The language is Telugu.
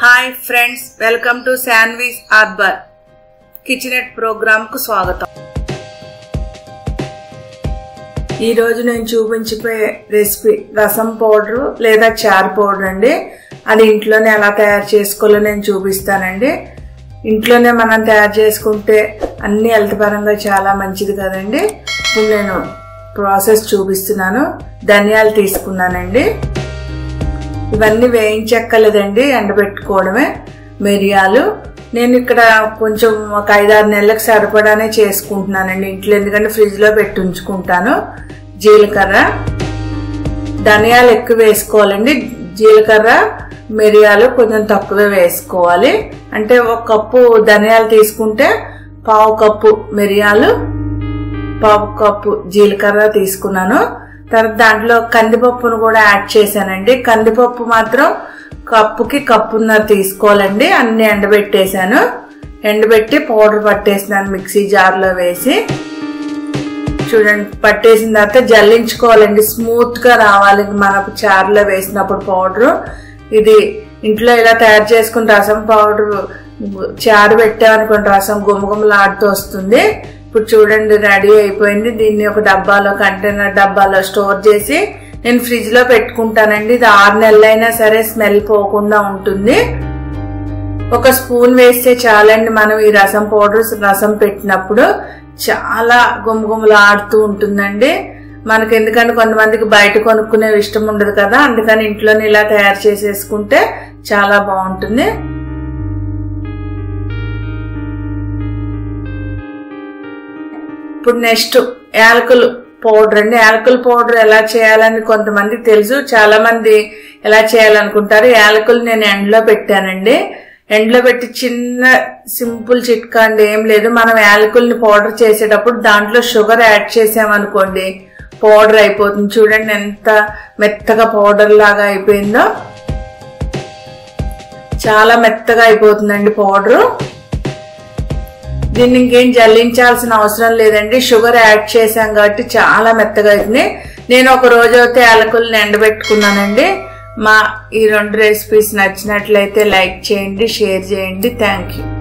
hi friends welcome to Shanvi's ఆర్బర్ కిచెనెట్ ప్రోగ్రామ్కు స్వాగతం ఈరోజు నేను చూపించిపోయే రెసిపీ రసం పౌడర్ లేదా చారు పౌడర్ అండి అది ఇంట్లోనే ఎలా తయారు చేసుకోవాలో నేను చూపిస్తానండి ఇంట్లోనే మనం తయారు చేసుకుంటే అన్ని హెల్త్ పరంగా చాలా మంచిది కదండి ఇప్పుడు నేను ప్రాసెస్ చూపిస్తున్నాను ధనియాలు తీసుకున్నానండి ఇవన్నీ వేయించక్కర్లేదండి ఎండబెట్టుకోవడమే మిరియాలు నేను ఇక్కడ కొంచెం ఒక ఐదారు నెలలకు సరిపడానే చేసుకుంటున్నానండి ఇంట్లో ఎందుకంటే ఫ్రిడ్జ్లో పెట్టి ఉంచుకుంటాను జీలకర్ర ధనియాలు ఎక్కువ వేసుకోవాలండి జీలకర్ర మిరియాలు కొంచెం తక్కువే వేసుకోవాలి అంటే ఒక కప్పు ధనియాలు తీసుకుంటే పావు కప్పు మిరియాలు పావు కప్పు జీలకర్ర తీసుకున్నాను తర్వాత దాంట్లో కందిపప్పును కూడా యాడ్ చేశానండి కందిపప్పు మాత్రం కప్పుకి కప్పున్నర తీసుకోవాలండి అన్ని ఎండబెట్టేశాను ఎండబెట్టి పౌడర్ పట్టేసినాను మిక్సీ జార్లో వేసి చూడండి పట్టేసిన తర్వాత జల్లించుకోవాలండి స్మూత్ గా రావాలి మనకు చారులో వేసినప్పుడు పౌడర్ ఇది ఇంట్లో ఇలా తయారు చేసుకుని రసం పౌడర్ చారు పెట్టామనుకోండి రసం గుమగుమలాడుతూ వస్తుంది ఇప్పుడు చూడండి రెడీ అయిపోయింది దీన్ని ఒక డబ్బాలో కంటైనర్ డబ్బాలో స్టోర్ చేసి నేను ఫ్రిడ్జ్ లో పెట్టుకుంటానండి ఇది ఆరు నెలలైనా సరే స్మెల్ పోకుండా ఉంటుంది ఒక స్పూన్ వేస్తే చాలండి మనం ఈ రసం పౌడర్ రసం పెట్టినప్పుడు చాలా గుమగుమలు ఆడుతూ ఉంటుందండి మనకి ఎందుకంటే కొంతమందికి బయట కొనుక్కునే ఇష్టం ఉండదు కదా అందుకని ఇంట్లోనే ఇలా తయారు చేసేసుకుంటే చాలా బాగుంటుంది ఇప్పుడు నెక్స్ట్ యాలకులు పౌడర్ అండి యాలకుల పౌడర్ ఎలా చేయాలని కొంతమందికి తెలుసు చాలా మంది ఎలా చేయాలనుకుంటారు యాలకులు నేను ఎండలో పెట్టానండి ఎండలో పెట్టి చిన్న సింపుల్ చిట్కా అండి ఏం లేదు మనం యాలకుల్ని పౌడర్ చేసేటప్పుడు దాంట్లో షుగర్ యాడ్ చేసామనుకోండి పౌడర్ అయిపోతుంది చూడండి ఎంత మెత్తగా పౌడర్ లాగా అయిపోయిందో చాలా మెత్తగా అయిపోతుందండి పౌడరు దీన్ని ఇంకేం జల్లించాల్సిన అవసరం లేదండి షుగర్ యాడ్ చేసాం కాబట్టి చాలా మెత్తగా అవుతుంది నేను ఒక రోజు అయితే యాలకుల్ని ఎండబెట్టుకున్నానండి మా ఈ రెండు రెసిపీస్ నచ్చినట్లయితే లైక్ చేయండి షేర్ చేయండి థ్యాంక్ యూ